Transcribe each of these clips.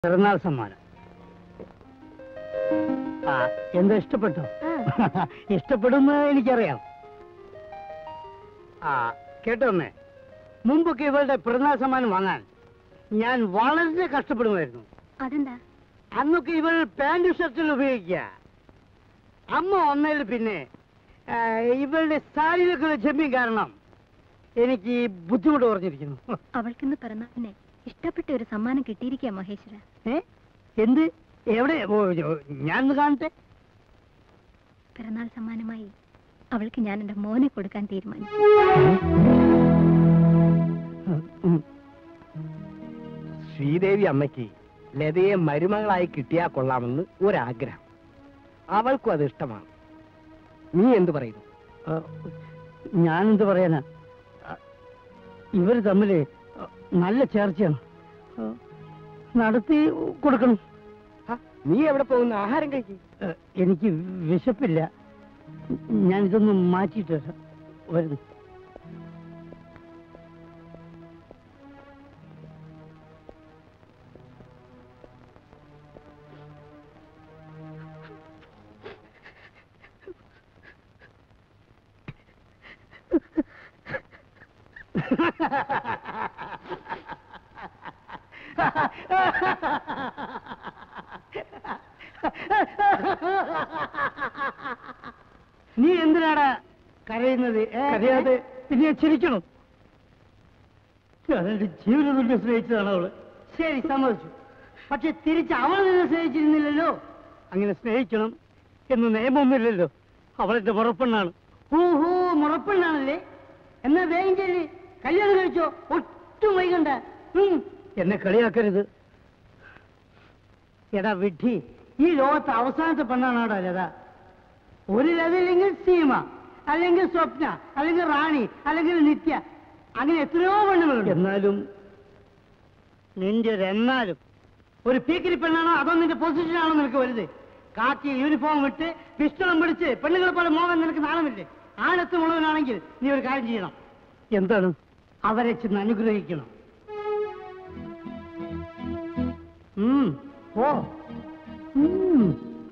പിറന്നാൾ സമ്മാനം ആ എന്താ ഇഷ്ടപ്പെട്ടോ ഇഷ്ടപ്പെടുമെന്ന് എനിക്കറിയാം ആ കേട്ടോന്നേ മുമ്പൊക്കെ ഇവളുടെ പിറന്നാൾ സമ്മാനം വാങ്ങാൻ ഞാൻ വളരെ കഷ്ടപ്പെടുമായിരുന്നു അതെന്താ അന്നൊക്കെ ഇവൾ പാന്റ് ഷർട്ടിൽ ഉപയോഗിക്കുക അമ്മ വന്നതിൽ പിന്നെ ആ, ഇവളുടെ സാരിയിലൊക്കെ ചെമ്മീൻ കാരണം എനിക്ക് ബുദ്ധിമുട്ട് കുറഞ്ഞിരിക്കുന്നു അവൾക്കിന്ന് പിറന്നാളിനെ ഇഷ്ടപ്പെട്ട ഒരു സമ്മാനം കിട്ടിയിരിക്കുക മഹേശ്വര ഏ എന്ത് എവിടെ ഓ, ഓ, ഞാനൊന്ന് കാണട്ടെ പിറന്നാൾ സമ്മാനമായി അവൾക്ക് ഞാൻ എന്റെ മോനെ കൊടുക്കാൻ തീരുമാനിച്ചു ഉം. ശ്രീദേവി അമ്മയ്ക്ക് ലതയെ മരുമകളായി കിട്ടിയാ കൊള്ളാമെന്ന് ഒരാഗ്രഹം അവൾക്കും അത് ഇഷ്ടമാണ് നീ എന്തു പറയുന്നു ആ, ഞാനെന്ത് പറയാനാ ആ, ഇവര് തമ്മില് നല്ല ചേർച്ചയാണ് ആ, നടത്തി കൊടുക്കണം ഹ, നീ എവിടെ പോകുന്ന ആഹാരം കഴിക്കും ആ, എനിക്ക് വിശപ്പില്ല ഞാൻ ഇതൊന്ന് മാറ്റിയിട്ട് വരാം. വരുന്നു നീ എന്തിനാടാ കരയുന്നത് ഏ? കരയാതെ. പിന്നെ ഞാൻ ചിരിക്കണം ഞാൻ എന്റെ ജീവിതം തുല്യം സ്നേഹിച്ചതാണ് അവള് ശരി സമ്മതിച്ചു പക്ഷെ തിരിച്ച് അവൾ നിന്നെ സ്നേഹിച്ചിരുന്നില്ലല്ലോ അങ്ങനെ സ്നേഹിക്കണം എന്ന് നിയമമൊന്നുമില്ലല്ലോ അവളെന്റെ മുറപ്പെണ്ണാണ് ഓഹോ മുറപ്പെണ്ണാണല്ലേ എന്നാ വേഗം ചെല്ലി കല്യാണം കഴിച്ചോ ഒട്ടും വൈകണ്ട ഉം. എന്നെ കളിയാക്കരുത് എടാ വിഡ്ഢി ഈ ലോകത്തെ അവസാനത്തെ പെണ്ണാണോടാ ലത ഒരു ലതയില്ലെങ്കിൽ സീമ അല്ലെങ്കിൽ സ്വപ്ന അല്ലെങ്കിൽ റാണി അല്ലെങ്കിൽ നിത്യ അങ്ങനെ എത്രയോ പെണ്ണുങ്ങളുണ്ട് എന്നാലും നിന്റെ ഒരു എന്നാലും ഒരു പീക്കിരി പെണ്ണാണോ അതോ നിന്റെ പൊസിഷനാണോ നിനക്ക് വലുത് കാക്കി യൂണിഫോം ഇട്ട് പിസ്റ്റളം പിടിച്ച് പെണ്ണുങ്ങളെ പോലെ മോഹൻ നിനക്ക് നാണമില്ലേ ആഴത്ത് മുഴുവനാണെങ്കിൽ നീ ഒരു കാര്യം ചെയ്യണം എന്താണ് അവരെ ചെന്ന് അനുഗ്രഹിക്കണം ഉം, പോ ഉം.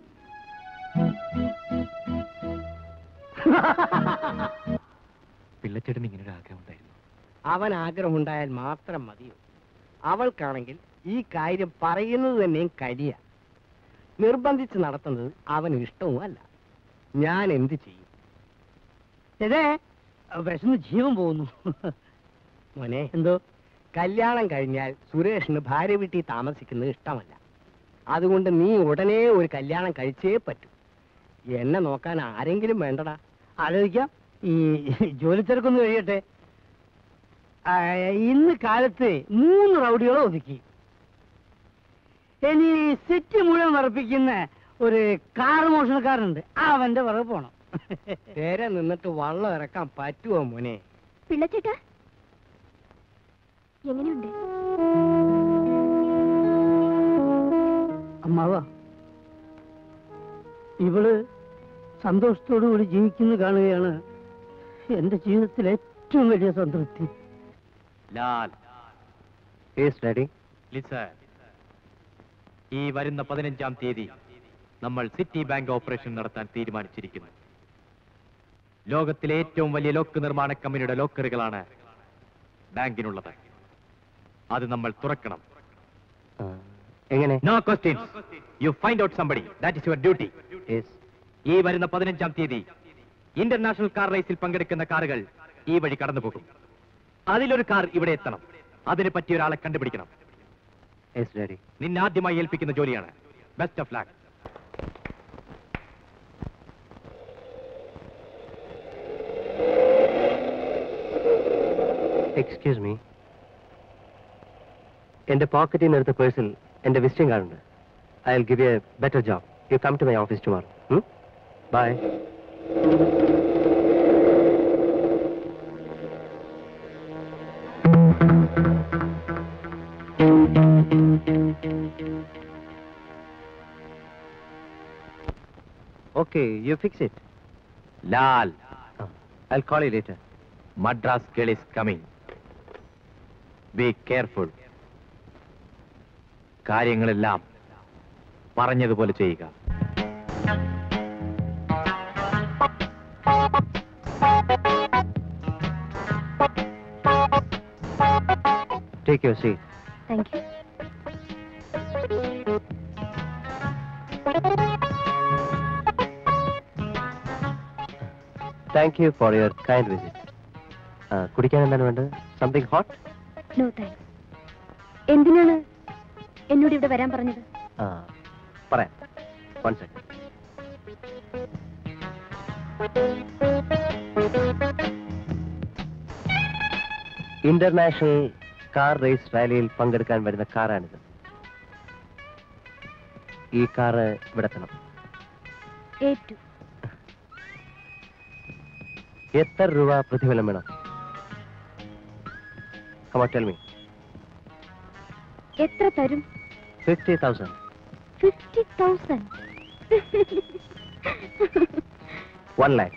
പിള്ളച്ചേട്ടന് ഇങ്ങനെ ഒരു ആഗ്രഹം ഉണ്ടായിരുന്നു അവൻ ആഗ്രഹമുണ്ടായാൽ മാത്രം മതിയോ അവൾക്കാണെങ്കിൽ ഈ കാര്യം പറയുന്നത് തന്നെയും കരിയ നിർബന്ധിച്ച് നടത്തുന്നത് അവന് ഇഷ്ടവും അല്ല ഞാൻ എന്ത് ചെയ്യും ഇതേ വിശന്ന് ജീവൻ പോകുന്നു മോനെ എന്തോ കല്യാണം കഴിഞ്ഞാൽ സുരേഷിന് ഭാര്യ വീട്ടിൽ താമസിക്കുന്നത് ഇഷ്ടമല്ല അതുകൊണ്ട് നീ ഉടനെ ഒരു കല്യാണം കഴിച്ചേ പറ്റൂ എന്നെ നോക്കാൻ ആരെങ്കിലും വേണ്ടടാ ആലോചിക്കാം ഈ ജോലി തിരക്കൊന്ന് കഴിയട്ടെ ആ, ഇന്ന് കാലത്ത് മൂന്ന് റൗഡികളെ ഒതുക്കി ഇനി സിറ്റി മുഴുവൻ ഉറപ്പിക്കുന്ന ഒരു കാർ മോഷണക്കാരുണ്ട് അവന്റെ പുറകെ പോണം പേരെ നിന്നിട്ട് വള്ളം ഇറക്കാൻ പറ്റുമോ മോനെ പിള്ളച്ചേട്ടാ എങ്ങനെയുണ്ട് അമ്മാവ ഇവള് സന്തോഷത്തോടുകൂടി ജീവിക്കുന്നു കാണുകയാണ് എന്റെ ജീവിതത്തിലെ ഏറ്റവും വലിയ സംതൃപ്തി ലാൽ ഡാഡി ലിസൺ ഈ വരുന്ന പതിനഞ്ചാം തീയതി നമ്മൾ സിറ്റി ബാങ്ക് ഓപ്പറേഷൻ നടത്താൻ തീരുമാനിച്ചിരിക്കുന്നു ലോകത്തിലെ ഏറ്റവും വലിയ ലോക്ക് നിർമ്മാണ കമ്പനിയുടെ ലോക്കറുകളാണ് ബാങ്കിനുള്ളത് അത് നമ്മൾ തുറക്കണം എങ്ങനെ no questions you find out somebody that is your duty ഈ വരുന്ന പതിനഞ്ചാം തീയതി ഇന്റർനാഷണൽ കാർ റേസിൽ പങ്കെടുക്കുന്ന കാറുകൾ ഈ വഴി കടന്നു പോകും അതിലൊരു കാർ ഇവിടെ എത്തണം അതിന് പറ്റിയ ഒരാളെ കണ്ടുപിടിക്കണം ഡാഡി നിന്നെ ആദ്യമായി ഏൽപ്പിക്കുന്ന ജോലിയാണ് best of luck excuse me എന്റെ പോക്കറ്റിൽ നിന്ന് എടുത്ത പേഴ്സിൽ എന്റെ വിസിറ്റിംഗ് കാർഡ് ഉണ്ട് I will give a better job you come to my office tomorrow bye Okay, you fix it. Lal I'll call you later. Madras girl is coming be careful കാര്യങ്ങളെല്ലാം പറഞ്ഞതുപോലെ ചെയ്യുക take your seat thank you thank you for your kind visit കുടിക്കാൻ എന്താണ് വേണ്ടത് something hot no thanks എന്തിനാണ് എന്നോട് ഇവിടെ വരാൻ പറഞ്ഞത് ആ പറയാം one second international car race റാലിയിൽ പങ്കെടുക്കാൻ വരുന്ന കാറാണിത് ഈ കാറ് ഇവിടെ എത്തണം ഏറ്റു എത്ര രൂപ പ്രതിഫലം വേണം കമോട്ടൽ മീ എത്ര തരും fifty thousand fifty thousand one lakh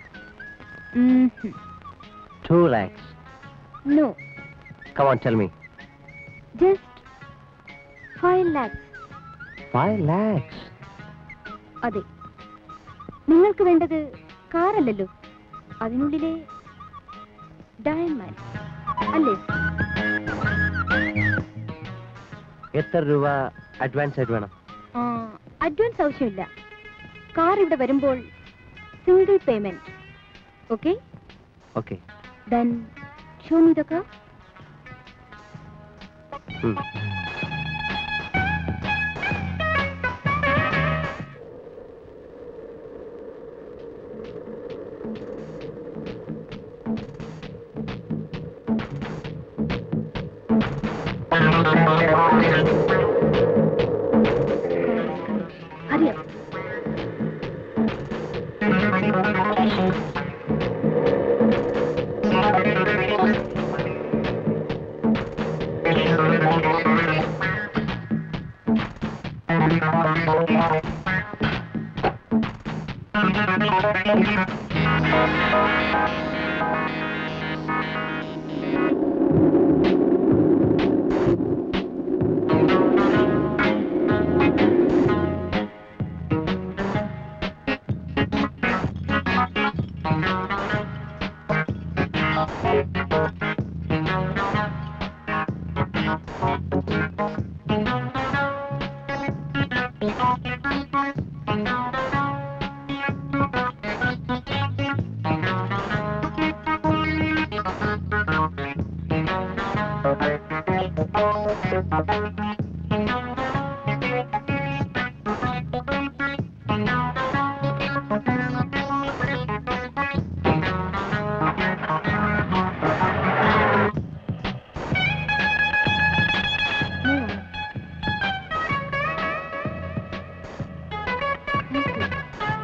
two lakhs no come on tell me just five lakhs five lakhs അതെ നിങ്ങൾക്ക് വേണ്ടത് കാറല്ലല്ലോ അതിനുള്ളിലെ ഡയമണ്ട് അല്ലേ എത്ര രൂപ അഡ്വാൻസ് ആയിട്ട് വേണം അഡ്വാൻസ് ആവശ്യമില്ല കാർ ഇവിടെ വരുമ്പോൾ single payment okay okay then show me the car Hurry up. Move on. Thank you.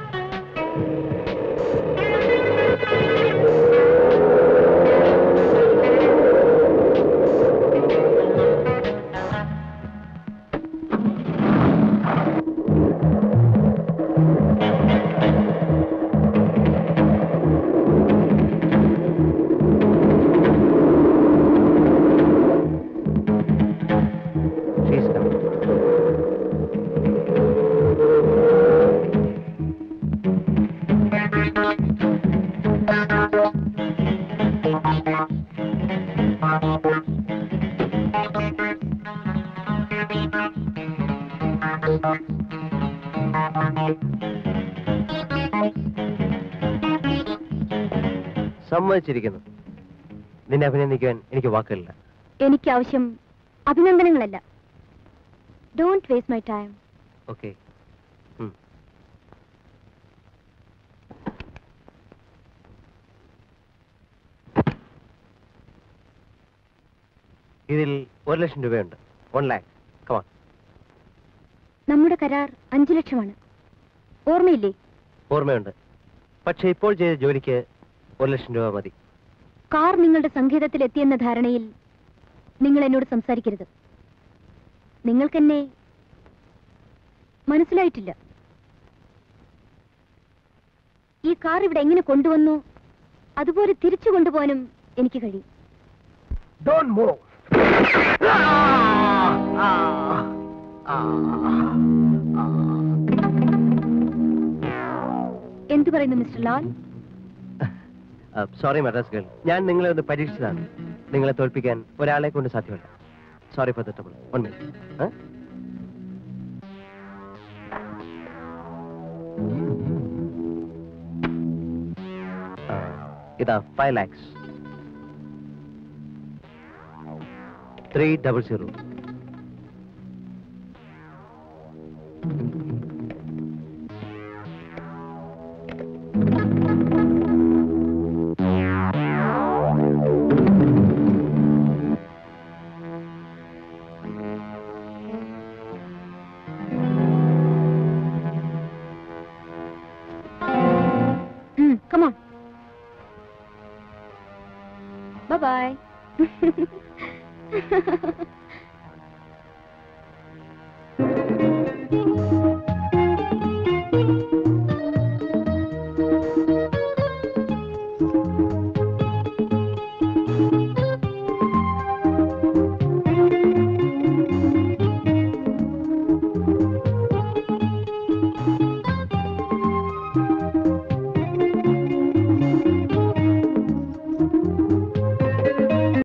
Please come. സമ്മതിച്ചിരിക്കുന്നു നിന്നെ അഭിനന്ദിക്കാൻ എനിക്ക് വാക്കുകളില്ല എനിക്ക് ആവശ്യം അഭിനന്ദനങ്ങളല്ല don't waste my time okay ഇതിൽ ഒരു ലക്ഷം രൂപയുണ്ട് വൺ ലാക്ക് കമാ നമ്മുടെ കരാർ അഞ്ചു ലക്ഷമാണ് ഓർമ്മയില്ലേ ഓർമ്മയുണ്ട് പക്ഷേ ഇപ്പോൾ ചെയ്ത ജോലിക്ക് ഒരു ലക്ഷം രൂപ മതി കാർ നിങ്ങളുടെ സങ്കേതത്തിൽ എത്തിയെന്ന ധാരണയിൽ നിങ്ങൾ എന്നോട് സംസാരിക്കരുത് നിങ്ങൾക്കെന്നെ മനസ്സിലായിട്ടില്ല ഈ കാർ ഇവിടെ എങ്ങനെ കൊണ്ടുവന്നു അതുപോലെ തിരിച്ചു കൊണ്ടുപോകാനും എനിക്ക് കഴിയും Don't move. എന്തു പറയുന്നു mister Lal sorry Madras girl ഞാൻ നിങ്ങളെ ഒന്ന് പരീക്ഷിച്ചതാണ് നിങ്ങളെ തോൽപ്പിക്കാൻ ഒരാളെ കൊണ്ട് സാധ്യമല്ല sorry for the trouble one minute ഇതാ five lakhs three double zero come on. Bye bye.